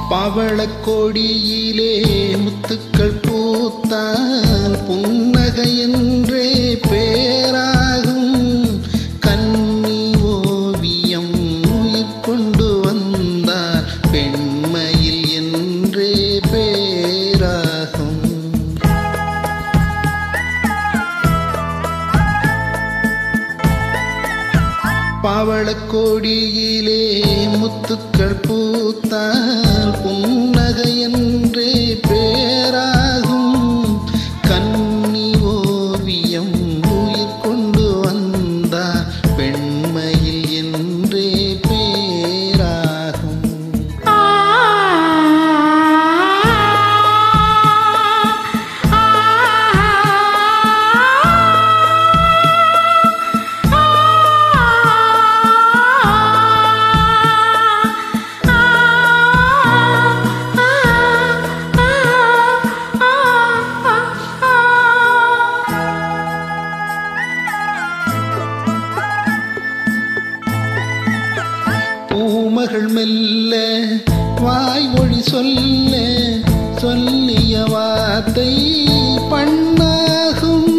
பவளக் கொடியிலே முத்துக்கள் பூத்தால் புன்னகை என்றே பேராகும் கன்னி ஓவியம் உயிர் கொண்டு வந்தார் பெண்மையில் என்றே பேராகும் பவளக் கொடியிலே முத்துக்கள் பூத்தால் புன்னகை என்றே பேராகும் கன்னி ஓவியம் உயிர் கொண்டு வந்தார் பெண்மையில் என்றே பேராகும் பூமகள் மெல்ல வாய்மொழி சொல்ல சொல்லிய வார்த்தை பண்ணாகும்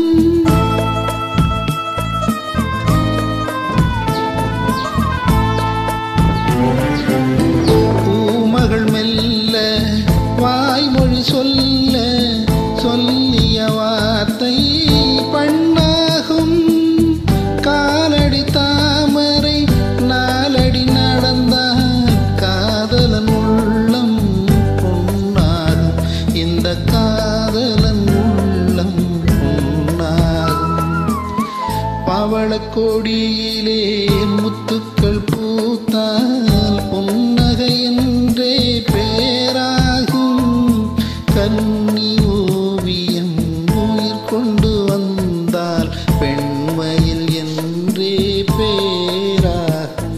பூமகள் மெல்ல வாய்மொழி சொல்ல சொல்லிய வார்த்தை பண்ணாகும் காலடி தாமரை நாலடி நடந்தால் காதலன் உள்ளம் பொன்னாகும் இந்த காதலன் உள்ளம் பொன்னாகும் பவளக் கொடியிலே முத்துக்கள் பூத்தால் புன்னகை என்றே பேராகும் கன்னி ஓவியம் உயிர் கொண்டு வந்தால் பெண்மையில் என்றே பேராகும்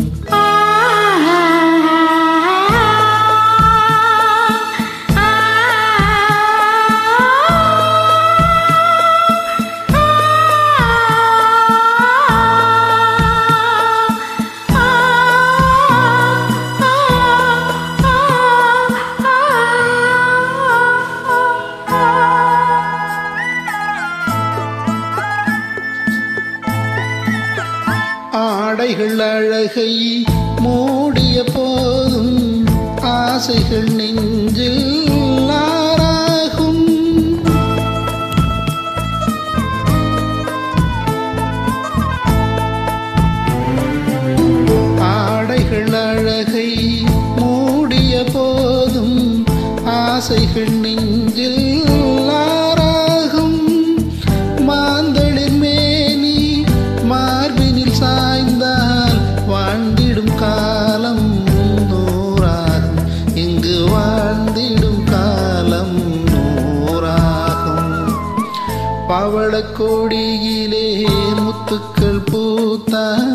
ஆடைகள் அழகை மூடிய போதும் ஆசைகள் நெஞ்சில் ஆறாகும் ஆடைகள் அழகை மூடிய போதும் ஆசைகள் நெஞ்சில் ஆறாகும் மாந்தளிர் மேனி மார்பினில் சாய்ந்தால் வாழ்ந்திடும் காலம் நூறாகும் இங்கு வாழ்ந்திடும் காலம் நூறாகும் பவளக் கொடியிலே முத்துக்கள் பூத்தால்